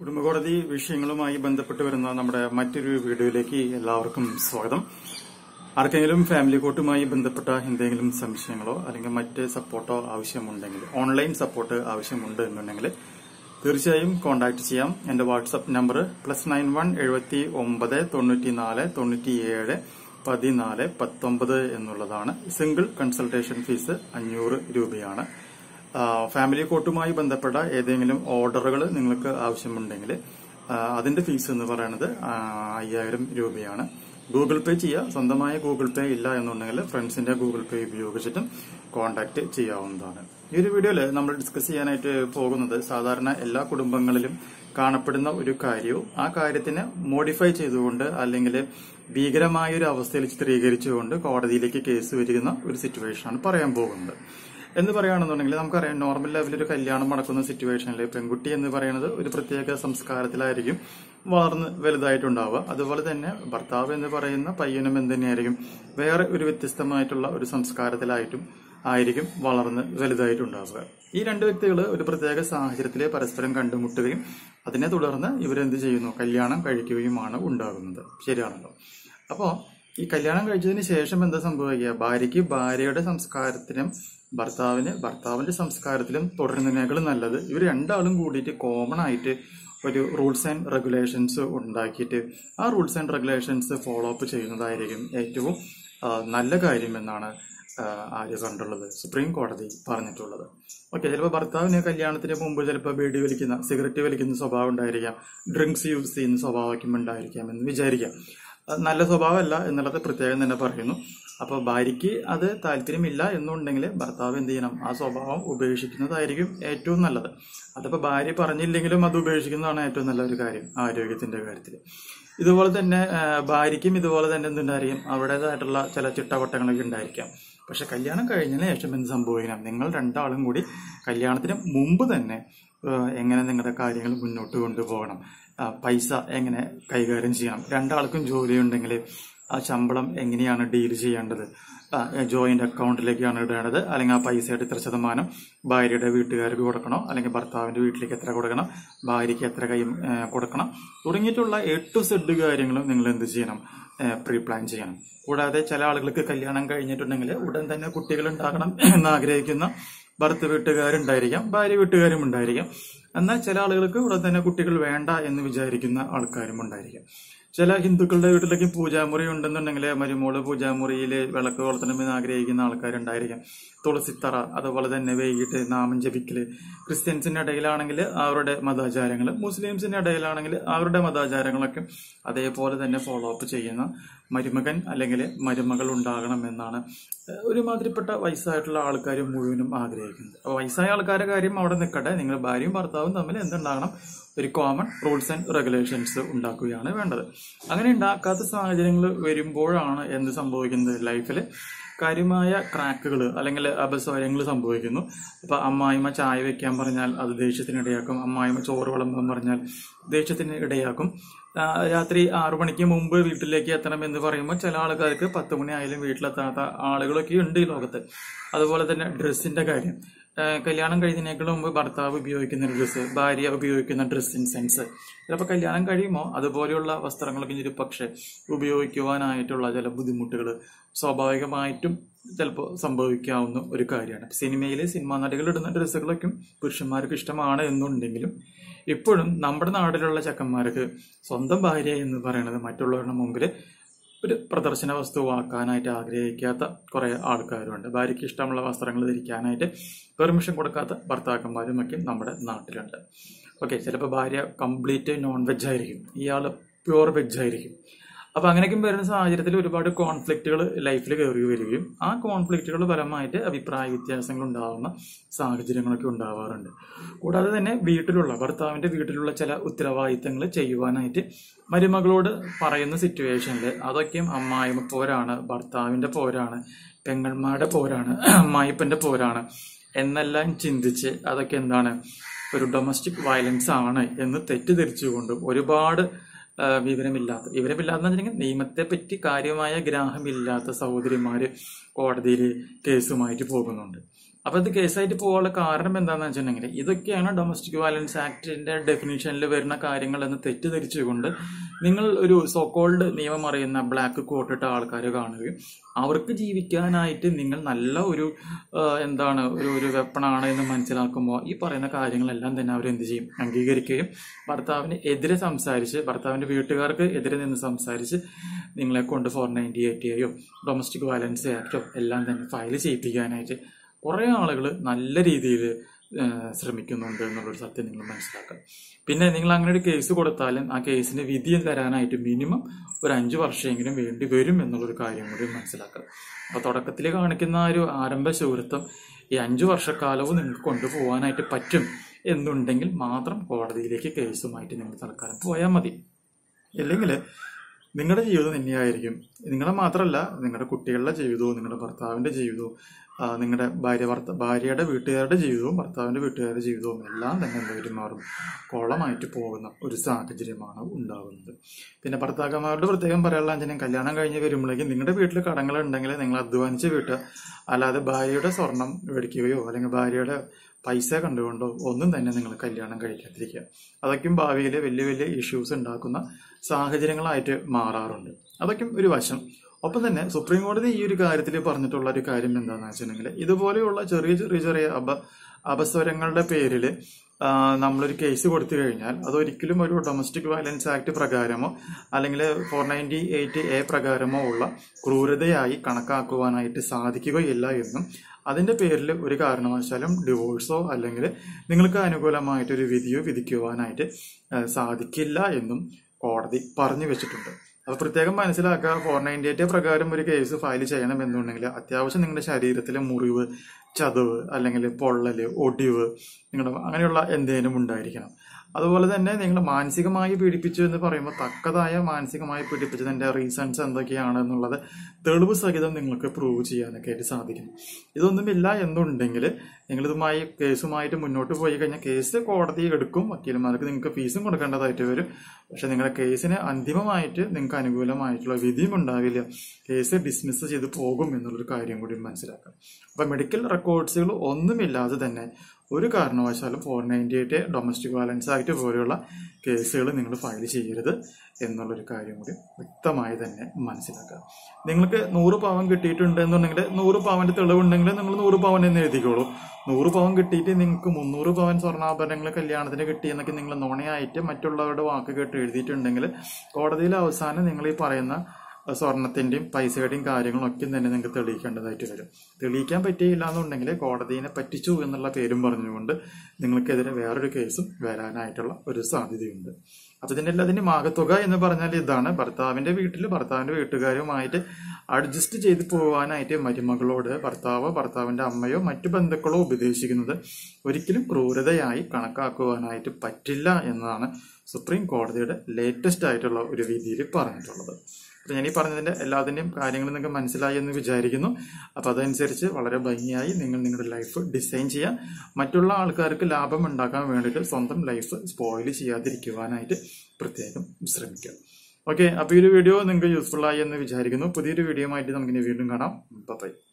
കുടുംബകോടതി വിഷയങ്ങളുമായി ബന്ധപ്പെട്ട് വരുന്ന നമ്മുടെ മറ്റൊരു വീഡിയോയിലേക്ക് എല്ലാവർക്കും സ്വാഗതം ആർക്കെങ്കിലും ഫാമിലി കോർട്ടുമായി ബന്ധപ്പെട്ട എന്തെങ്കിലും സംശയങ്ങളോ അല്ലെങ്കിൽ മറ്റ് സപ്പോർട്ടോ ആവശ്യമുണ്ടെങ്കിൽ ഓൺലൈൻ സപ്പോർട്ട് ആവശ്യമുണ്ട് എന്നുണ്ടെങ്കിൽ തീർച്ചയായും കോൺടാക്ട് ചെയ്യാം എന്റെ WhatsApp number plus nine one എഴുപത്തി ഒമ്പത് തൊണ്ണൂറ്റി നാല് തൊണ്ണൂറ്റി ഏഴ് പതിനാല് പത്തൊമ്പത് എന്നുള്ളതാണ് സിംഗിൾ കൺസൾട്ടേഷൻ ഫീസ് അഞ്ഞൂറ് രൂപയാണ് ആ, ഫാമിലി കോർട്ടുമായി ബന്ധപ്പെട്ട ഏതെങ്കിലും ഓർഡറുകൾ നിങ്ങൾക്ക് ആവശ്യമുണ്ടെങ്കിൽ ആ, അതിന്റെ ഫീസ് എന്ന് പറയുന്നത് ആ, അയ്യായിരം രൂപയാണ് ഗൂഗിൾ പേ ചെയ്യുക സ്വന്തമായ ഗൂഗിൾ പേ ഇല്ല എന്നുണ്ടെങ്കിൽ ഫ്രണ്ട്സിന്റെ ഗൂഗിൾ പേ ഉപയോഗിച്ചിട്ടും കോൺടാക്ട് ചെയ്യാവുന്നതാണ് ഈ ഒരു വീഡിയോയിൽ നമ്മൾ ഡിസ്കസ് ചെയ്യാനായിട്ട് പോകുന്നത് സാധാരണ എല്ലാ കുടുംബങ്ങളിലും കാണപ്പെടുന്ന ഒരു കാര്യവും ആ കാര്യത്തിനെ മോഡിഫൈ ചെയ്തുകൊണ്ട് അല്ലെങ്കിൽ ഭീകരമായ ഒരു അവസ്ഥയിൽ ചിത്രീകരിച്ചുകൊണ്ട് കോടതിയിലേക്ക് കേസ് വരികന്ന ഒരു സിറ്റുവേഷനാണ് പറയാൻ പോകുന്നത് എന്ന് പറയുകയാണെന്നുണ്ടെങ്കിൽ നമുക്കറിയാം നോർമൽ ലെവലിൽ ഒരു കല്യാണം നടക്കുന്ന സിറ്റുവേഷനിൽ പെൺകുട്ടി എന്ന് പറയുന്നത് ഒരു പ്രത്യേക സംസ്കാരത്തിലായിരിക്കും വളർന്ന് വലുതായിട്ടുണ്ടാവുക അതുപോലെ തന്നെ ഭർത്താവ് എന്ന് പറയുന്ന പയ്യനും എന്ത് തന്നെയായിരിക്കും വേറെ ഒരു വ്യത്യസ്തമായിട്ടുള്ള ഒരു സംസ്കാരത്തിലായിട്ടും ആയിരിക്കും വളർന്ന് വലുതായിട്ടുണ്ടാവുക ഈ രണ്ട് വ്യക്തികൾ ഒരു പ്രത്യേക സാഹചര്യത്തിൽ പരസ്പരം കണ്ടുമുട്ടുകയും അതിനെ തുടർന്ന് ഇവരെന്ത് ചെയ്യുന്നു കല്യാണം കഴിക്കുകയുമാണ് ഉണ്ടാകുന്നത് ശരിയാണല്ലോ അപ്പോ ഈ കല്യാണം കഴിച്ചതിന് ശേഷം എന്താ സംഭവിക്കുക ഭാര്യയ്ക്ക് ഭാര്യയുടെ സംസ്കാരത്തിനും ഭർത്താവിന് ഭർത്താവിന്റെ സംസ്കാരത്തിലും തുടരുന്നതിനേക്കാൾ നല്ലത് ഇവർ രണ്ടാളും കൂടിയിട്ട് കോമൺ ആയിട്ട് ഒരു റൂൾസ് ആൻഡ് റെഗുലേഷൻസ് ഉണ്ടാക്കിയിട്ട് ആ rules and regulations follow up ചെയ്യുന്നതായിരിക്കും ഏറ്റവും ആ, നല്ല കാര്യം എന്നാണ് ആ, ആര്യ കണ്ടുള്ളത് സുപ്രീം കോടതി പറഞ്ഞിട്ടുള്ളത് ഓക്കെ ചിലപ്പോൾ ഭർത്താവിന് കല്യാണത്തിന് മുമ്പ് ചിലപ്പോൾ ബീഡി വലിക്കുന്ന സിഗരറ്റ് വലിക്കുന്ന സ്വഭാവം ഉണ്ടായിരിക്കാം ഡ്രിങ്ക്സ് യൂസ് ചെയ്യുന്ന സ്വഭാവം ഉണ്ടായിരിക്കാം എന്ന് വിചാരിക്കാം അത് നല്ല സ്വഭാവമല്ല എന്നുള്ളത് പ്രത്യേകം തന്നെ പറയുന്നു അപ്പോൾ ഭാര്യയ്ക്ക് അത് താല്പര്യമില്ല എന്നുണ്ടെങ്കിൽ ഭർത്താവ് എന്ത് ചെയ്യണം ആ സ്വഭാവം ഉപേക്ഷിക്കുന്നതായിരിക്കും ഏറ്റവും നല്ലത് അതിപ്പോൾ ഭാര്യ പറഞ്ഞില്ലെങ്കിലും അത് ഉപേക്ഷിക്കുന്നതാണ് ഏറ്റവും നല്ല ഒരു കാര്യം ആരോഗ്യത്തിന്റെ കാര്യത്തിൽ ഇതുപോലെ തന്നെ ആ, ഭാര്യയ്ക്കും ഇതുപോലെ തന്നെ എന്തുണ്ടായിരിക്കും അവരുടേതായിട്ടുള്ള ചില ചിട്ടവട്ടങ്ങളൊക്കെ ഉണ്ടായിരിക്കാം പക്ഷെ കല്യാണം കഴിഞ്ഞതിന് ശേഷം എന്ത് സംഭവിക്കണം നിങ്ങൾ രണ്ടാളും കൂടി കല്യാണത്തിന് മുമ്പ് തന്നെ ആ, എങ്ങനെ നിങ്ങളുടെ കാര്യങ്ങൾ മുന്നോട്ട് കൊണ്ടുപോകണം ആ, പൈസ എങ്ങനെ കൈകാര്യം ചെയ്യണം രണ്ടാൾക്കും ജോലി ഉണ്ടെങ്കിൽ ആ ശമ്പളം എങ്ങനെയാണ് ഡീൽ ചെയ്യേണ്ടത് ജോയിന്റ് അക്കൗണ്ടിലേക്കാണ് ഇടേണ്ടത് അല്ലെങ്കിൽ ആ പൈസയുടെ ഇത്ര ശതമാനം ഭാര്യയുടെ വീട്ടുകാർക്ക് കൊടുക്കണോ അല്ലെങ്കിൽ ഭർത്താവിന്റെ വീട്ടിലേക്ക് എത്ര കൊടുക്കണം ഭാര്യയ്ക്ക് എത്ര കൈ ഏ, കൊടുക്കണം തുടങ്ങിയിട്ടുള്ള എ ടു സെഡ് കാര്യങ്ങളും നിങ്ങൾ എന്ത് ചെയ്യണം പ്രീ പ്ലാൻ ചെയ്യണം കൂടാതെ ചില ആളുകൾക്ക് കല്യാണം കഴിഞ്ഞിട്ടുണ്ടെങ്കിൽ ഉടൻ തന്നെ കുട്ടികൾ ഉണ്ടാകണം എന്ന് ആഗ്രഹിക്കുന്ന ഭർത്ത വീട്ടുകാരുണ്ടായിരിക്കാം ഭാര്യ വീട്ടുകാരും ഉണ്ടായിരിക്കാം എന്നാൽ ചില ആളുകൾക്ക് ഉടൻ തന്നെ കുട്ടികൾ വേണ്ട എന്ന് വിചാരിക്കുന്ന ആൾക്കാരും ഉണ്ടായിരിക്കാം ചില ഹിന്ദുക്കളുടെ വീട്ടിലേക്ക് പൂജാമുറി ഉണ്ടെന്നുണ്ടെങ്കിൽ മരുമോള് പൂജാമുറിയിൽ വിളക്ക് കൊളുത്തണമെന്ന് ആഗ്രഹിക്കുന്ന ആൾക്കാരുണ്ടായിരിക്കാം തുളസിത്തറ അതുപോലെ തന്നെ വൈകിട്ട് നാമം ജപിക്കല് ക്രിസ്ത്യൻസിന്റെ ഇടയിലാണെങ്കിൽ അവരുടെ മതാചാരങ്ങൾ മുസ്ലിംസിന്റെ ഇടയിലാണെങ്കിൽ അവരുടെ മതാചാരങ്ങളൊക്കെ അതേപോലെ തന്നെ ഫോളോ അപ്പ് ചെയ്യുന്ന മരുമകൻ അല്ലെങ്കിൽ മരുമകൾ ഉണ്ടാകണമെന്നാണ് ഏഹ് ഒരുമാതിരിപ്പെട്ട വയസ്സായിട്ടുള്ള ആൾക്കാർ മുഴുവനും ആഗ്രഹിക്കുന്നത് അപ്പോൾ വയസ്സായ ആൾക്കാരുടെ കാര്യം അവിടെ നിൽക്കട്ടെ നിങ്ങൾ ഭാര്യയും ഭർത്താവും തമ്മിൽ എന്തുണ്ടാകണം ഒരു കോമൺ റൂൾസ് ആൻഡ് റെഗുലേഷൻസ് ഉണ്ടാക്കുകയാണ് വേണ്ടത് അങ്ങനെ ഉണ്ടാക്കാത്ത സാഹചര്യങ്ങൾ വരുമ്പോഴാണ് എന്ത് സംഭവിക്കുന്നത് ലൈഫിൽ കാര്യമായ ക്രാക്കുകൾ അല്ലെങ്കിൽ അപസ്വരങ്ങൾ സംഭവിക്കുന്നു അപ്പൊ അമ്മായിമ്മ ചായ വെക്കാൻ പറഞ്ഞാൽ അത് ദേഷ്യത്തിന് ഇടയാക്കും അമ്മായിമ്മ ചോറ് വിളമ്പാൻ പറഞ്ഞാൽ ദേഷ്യത്തിന് ഇടയാക്കും ആ, രാത്രി ആറു മണിക്ക് മുമ്പ് വീട്ടിലേക്ക് എത്തണം എന്ന് പറയുമ്പോൾ ചില ആൾക്കാർക്ക് പത്ത് മണി ആയാലും വീട്ടിലെത്താത്ത ആളുകളൊക്കെ ഉണ്ട് ഈ ലോകത്ത് അതുപോലെ തന്നെ ഡ്രസ്സിന്റെ കാര്യം ആ, കല്യാണം കഴിയുന്നതിനേക്കാൾ മുമ്പ് ഭർത്താവ് ഉപയോഗിക്കുന്ന ഡ്രസ്സ് ഭാര്യ ഉപയോഗിക്കുന്ന ഡ്രസ്സിങ് സെൻസ് ചിലപ്പോൾ കല്യാണം കഴിയുമ്പോൾ അതുപോലെയുള്ള വസ്ത്രങ്ങളൊക്കെ ഒരു പക്ഷേ ഉപയോഗിക്കുവാനായിട്ടുള്ള ചില ബുദ്ധിമുട്ടുകൾ സ്വാഭാവികമായിട്ടും ചിലപ്പോൾ സംഭവിക്കാവുന്ന ഒരു കാര്യമാണ് സിനിമയിൽ സിനിമാ നടികൾ ഇടുന്ന ഡ്രസ്സുകളൊക്കെ പുരുഷന്മാർക്ക് ഇഷ്ടമാണ് എന്നുണ്ടെങ്കിലും ഇപ്പോഴും നമ്മുടെ നാട്ടിലുള്ള ചെക്കന്മാർക്ക് സ്വന്തം ഭാര്യ എന്ന് പറയുന്നത് മറ്റുള്ളവരുടെ മുമ്പിൽ ഒരു പ്രദർശന വസ്തുവാക്കാനായിട്ട് ആഗ്രഹിക്കാത്ത കുറെ ആൾക്കാരുണ്ട് ഭാര്യയ്ക്ക് ഇഷ്ടമുള്ള വസ്ത്രങ്ങൾ ധരിക്കാനായിട്ട് പെർമിഷൻ കൊടുക്കാത്ത ഭർത്താക്കന്മാരും ഒക്കെ നമ്മുടെ നാട്ടിലുണ്ട് ഓക്കെ ചിലപ്പോൾ ഭാര്യ കംപ്ലീറ്റ് നോൺ വെജ് ആയിരിക്കും ഇയാൾ പ്യുവർ വെജ് ആയിരിക്കും അപ്പൊ അങ്ങനെയൊക്കെ വരുന്ന സാഹചര്യത്തിൽ ഒരുപാട് കോൺഫ്ലിക്റ്റുകൾ ലൈഫിൽ കയറി വരികയും ആ കോൺഫ്ലിക്റ്റുകൾ ഫലമായിട്ട് അഭിപ്രായ വ്യത്യാസങ്ങൾ ഉണ്ടാകുന്ന സാഹചര്യങ്ങളൊക്കെ ഉണ്ടാവാറുണ്ട് കൂടാതെ തന്നെ വീട്ടിലുള്ള ഭർത്താവിന്റെ വീട്ടിലുള്ള ചില ഉത്തരവാദിത്തങ്ങൾ ചെയ്യുവാനായിട്ട് മരുമകളോട് പറയുന്ന സിറ്റുവേഷനിൽ അതൊക്കെയും അമ്മായിമ്മ പോരാണ് ഭർത്താവിന്റെ പോരാണ് പെങ്ങന്മാരുടെ പോരാണ് അമ്മായിപ്പന്റെ പോരാണ് എന്നെല്ലാം ചിന്തിച്ച് അതൊക്കെ എന്താണ് ഒരു ഡൊമസ്റ്റിക് വയലൻസ് ആണ് എന്ന് തെറ്റിദ്ധരിച്ചുകൊണ്ട് ഒരുപാട് ആ, വിവരമില്ലാത്ത വിവരമില്ലാത്ത വെച്ചിട്ടുണ്ടെങ്കിൽ നിയമത്തെ പറ്റി കാര്യമായ ഗ്രാഹമില്ലാത്ത സഹോദരിമാര് കോടതിയിൽ കേസുമായിട്ട് പോകുന്നുണ്ട് അപ്പൊ ഇത് കേസായിട്ട് പോകാനുള്ള കാരണം എന്താണെന്ന് വെച്ചിട്ടുണ്ടെങ്കിൽ ഇതൊക്കെയാണ് ഡൊമസ്റ്റിക് വയലൻസ് ആക്ടിന്റെ ഡെഫിനിഷനിൽ വരുന്ന കാര്യങ്ങൾ എന്ന് തെറ്റിദ്ധരിച്ചുകൊണ്ട് നിങ്ങൾ ഒരു സോക്കോൾഡ് നിയമം അറിയുന്ന ബ്ലാക്ക് കോട്ടിട്ട ആൾക്കാരെ കാണുകയും അവർക്ക് ജീവിക്കാനായിട്ട് നിങ്ങൾ നല്ല ഒരു ആ, എന്താണ് ഒരു ഒരു വെപ്പണാണ് എന്ന് മനസ്സിലാക്കുമ്പോൾ ഈ പറയുന്ന കാര്യങ്ങളെല്ലാം തന്നെ അവർ എന്ത് ചെയ്യും അംഗീകരിക്കുകയും ഭർത്താവിന് എതിരെ സംസാരിച്ച് ഭർത്താവിന്റെ വീട്ടുകാർക്ക് എതിരെ നിന്ന് സംസാരിച്ച് നിങ്ങളെ കൊണ്ട് ഫോർ നയൻറ്റി എയ്റ്റിയോ ഡൊമസ്റ്റിക് വയലൻസ് ആക്ടോ എല്ലാം തന്നെ ഫയൽ ചെയ്യിപ്പിക്കാനായിട്ട് കുറേ ആളുകൾ നല്ല രീതിയിൽ ശ്രമിക്കുന്നുണ്ട് എന്നുള്ളൊരു സത്യം നിങ്ങൾ മനസ്സിലാക്കുക പിന്നെ നിങ്ങൾ അങ്ങനെ ഒരു കേസ് കൊടുത്താലും ആ കേസിന് വിധി തരാനായിട്ട് മിനിമം ഒരു അഞ്ചു വർഷമെങ്കിലും വേണ്ടി വരും എന്നുള്ളൊരു കാര്യം കൂടി മനസ്സിലാക്കുക അപ്പൊ തുടക്കത്തിൽ കാണിക്കുന്ന ആ ഒരു ആരംഭ ശൂരത്വം ഈ അഞ്ചു വർഷക്കാലവും നിങ്ങൾക്ക് കൊണ്ടുപോകാനായിട്ട് പറ്റും എന്നുണ്ടെങ്കിൽ മാത്രം കോടതിയിലേക്ക് കേസുമായിട്ട് നിങ്ങൾ തൽക്കാലം പോയാൽ മതി ഇല്ലെങ്കിൽ നിങ്ങളുടെ ജീവിതം തന്നെയായിരിക്കും നിങ്ങളെ മാത്രമല്ല നിങ്ങളുടെ കുട്ടികളുടെ ജീവിതവും നിങ്ങളുടെ ഭർത്താവിന്റെ ജീവിതവും ആ, നിങ്ങളുടെ ഭാര്യ ഭർത്ത ഭാര്യയുടെ വീട്ടുകാരുടെ ജീവിതവും ഭർത്താവിന്റെ വീട്ടുകാരുടെ ജീവിതവും എല്ലാം തന്നെ എന്തായാലും മാറും കോളമായിട്ട് പോകുന്ന ഒരു സാഹചര്യമാണ് ഉണ്ടാകുന്നത് പിന്നെ ഭർത്താക്കന്മാരുടെ പ്രത്യേകം പറയാനുള്ള അഞ്ചനം കല്യാണം കഴിഞ്ഞ് വരുമ്പോഴേക്കും നിങ്ങളുടെ വീട്ടിൽ കടങ്ങൾ ഉണ്ടെങ്കിൽ നിങ്ങൾ അധ്വാനിച്ച് വീട്ടുക അല്ലാതെ ഭാര്യയുടെ സ്വർണം മേടിക്കുകയോ അല്ലെങ്കിൽ ഭാര്യയുടെ പൈസ കണ്ടുകൊണ്ടോ ഒന്നും തന്നെ നിങ്ങൾ കല്യാണം കഴിക്കാതിരിക്കുക അതൊക്കെയും ഭാവിയിൽ വലിയ വലിയ ഇഷ്യൂസ് ഉണ്ടാക്കുന്ന സാഹചര്യങ്ങളായിട്ട് മാറാറുണ്ട് അതൊക്കെയും ഒരു വശം ഒപ്പം തന്നെ സുപ്രീം കോടതി ഈ ഒരു കാര്യത്തിൽ പറഞ്ഞിട്ടുള്ള ഒരു കാര്യം എന്താണെന്ന് വെച്ചിട്ടുണ്ടെങ്കിൽ ഇതുപോലെയുള്ള ചെറിയ ചെറിയ ചെറിയ അപ അപസ്വരങ്ങളുടെ പേരിൽ നമ്മളൊരു കേസ് കൊടുത്തു കഴിഞ്ഞാൽ അതൊരിക്കലും ഒരു ഡൊമസ്റ്റിക് വയലൻസ് ആക്ട് പ്രകാരമോ അല്ലെങ്കിൽ ഫോർ നയൻറ്റി എയ്റ്റ് എ പ്രകാരമോ ഉള്ള ക്രൂരതയായി കണക്കാക്കുവാനായിട്ട് സാധിക്കുകയില്ല എന്നും അതിന്റെ പേരിൽ ഒരു കാരണവശാലും ഡിവോഴ്സോ അല്ലെങ്കിൽ നിങ്ങൾക്ക് അനുകൂലമായിട്ട് ഒരു വിധിയോ വിധിക്കുവാനായിട്ട് ആ, സാധിക്കില്ല എന്നും കോടതി പറഞ്ഞു വെച്ചിട്ടുണ്ട് അത് പ്രത്യേകം മനസ്സിലാക്കുക ഫോർ നയൻറ്റി എയ്റ്റ് പ്രകാരം ഒരു കേസ് ഫയൽ ചെയ്യണം എന്നുണ്ടെങ്കിൽ അത്യാവശ്യം നിങ്ങളുടെ ശരീരത്തിലെ മുറിവ് ചതവ് അല്ലെങ്കിൽ പൊള്ളല് ഒടിവ് നിങ്ങളുടെ അങ്ങനെയുള്ള എന്തെങ്കിലും ഉണ്ടായിരിക്കണം അതുപോലെ തന്നെ നിങ്ങൾ മാനസികമായി പീഡിപ്പിച്ചു എന്ന് പറയുമ്പോൾ തക്കതായ മാനസികമായി പീഡിപ്പിച്ചതിന്റെ റീസൺസ് എന്തൊക്കെയാണ് എന്നുള്ളത് തെളിവ് സഹിതം നിങ്ങൾക്ക് പ്രൂവ് ചെയ്യാനൊക്കെ ആയിട്ട് സാധിക്കും ഇതൊന്നുമില്ല എന്നുണ്ടെങ്കിൽ നിങ്ങളിതുമായി കേസുമായിട്ട് മുന്നോട്ട് പോയി കഴിഞ്ഞാൽ കേസ് കോടതി എടുക്കും വക്കീലന്മാർക്ക് നിങ്ങൾക്ക് ഫീസും കൊടുക്കേണ്ടതായിട്ട് വരും പക്ഷെ നിങ്ങളുടെ കേസിന് അന്തിമമായിട്ട് നിങ്ങൾക്ക് അനുകൂലമായിട്ടുള്ള വിധിയും ഉണ്ടാവില്ല കേസ് ഡിസ്മിസ് ചെയ്ത് പോകും എന്നുള്ളൊരു കാര്യം കൂടി മനസ്സിലാക്കാം അപ്പൊ മെഡിക്കൽ റെക്കോർഡ്സുകൾ ഒന്നുമില്ലാതെ തന്നെ ഒരു കാരണവശാലും four ninety eight domestic violence act പോലെയുള്ള കേസുകൾ നിങ്ങൾ ഫയൽ ചെയ്യരുത് എന്നുള്ളൊരു കാര്യം കൂടി വ്യക്തമായി തന്നെ മനസ്സിലാക്കുക നിങ്ങൾക്ക് നൂറ് പവൻ കിട്ടിയിട്ടുണ്ട് എന്നുണ്ടെങ്കിൽ നൂറ് പവന്റെ തെളിവുണ്ടെങ്കിൽ നിങ്ങൾ നൂറ് പവൻ എന്ന് എഴുതിക്കോളൂ നൂറ് പവൻ കിട്ടിയിട്ട് നിങ്ങൾക്ക് മുന്നൂറ് പവൻ സ്വർണ്ണാഭരണങ്ങൾ കല്യാണത്തിന് കിട്ടിയെന്നൊക്കെ നിങ്ങൾ നുണയായിട്ട് മറ്റുള്ളവരുടെ വാക്ക് കേട്ട് എഴുതിയിട്ടുണ്ടെങ്കിൽ കോടതിയിൽ അവസാനം നിങ്ങൾ ഈ പറയുന്ന സ്വർണത്തിന്റെയും പൈസയുടെയും കാര്യങ്ങളും ഒക്കെ തന്നെ നിങ്ങൾക്ക് തെളിയിക്കേണ്ടതായിട്ട് വരും തെളിയിക്കാൻ പറ്റിയില്ല എന്നുണ്ടെങ്കിൽ കോടതിയെ പറ്റിച്ചു എന്നുള്ള പേരും പറഞ്ഞുകൊണ്ട് നിങ്ങൾക്കെതിരെ വേറൊരു കേസും വരാനായിട്ടുള്ള ഒരു സാധ്യതയുണ്ട് അപ്പൊ ഇതിന്റെ എല്ലാത്തിന്റെയും ആകത്തുക എന്ന് പറഞ്ഞാൽ ഇതാണ് ഭർത്താവിന്റെ വീട്ടിൽ ഭർത്താവിന്റെ വീട്ടുകാരുമായിട്ട് അഡ്ജസ്റ്റ് ചെയ്ത് പോകാനായിട്ട് മരുമകളോട് ഭർത്താവോ ഭർത്താവിന്റെ അമ്മയോ മറ്റു ബന്ധുക്കളോ ഉപദേശിക്കുന്നത് ഒരിക്കലും ക്രൂരതയായി കണക്കാക്കുവാനായിട്ട് പറ്റില്ല എന്നതാണ് സുപ്രീം കോടതിയുടെ ലേറ്റസ്റ്റ് ആയിട്ടുള്ള ഒരു വിധിയിൽ പറഞ്ഞിട്ടുള്ളത് അപ്പൊ ഞാൻ ഈ പറഞ്ഞതിന്റെ എല്ലാത്തിന്റെയും കാര്യങ്ങൾ നിങ്ങൾക്ക് മനസ്സിലായി എന്ന് വിചാരിക്കുന്നു അപ്പൊ അതനുസരിച്ച് വളരെ ഭംഗിയായി നിങ്ങൾ നിങ്ങളുടെ ലൈഫ് ഡിസൈൻ ചെയ്യാൻ മറ്റുള്ള ആൾക്കാർക്ക് ലാഭം ഉണ്ടാക്കാൻ വേണ്ടിയിട്ട് സ്വന്തം ലൈഫ് സ്പോയിൽ ചെയ്യാതിരിക്കുവാനായിട്ട് പ്രത്യേകം ശ്രമിക്കുക ഓക്കെ അപ്പൊ ഈ ഒരു വീഡിയോ നിങ്ങൾക്ക് യൂസ്ഫുൾ ആയി എന്ന് വിചാരിക്കുന്നു പുതിയൊരു വീഡിയോ ആയിട്ട് നമുക്ക് ഇനി വീണ്ടും കാണാം ബൈ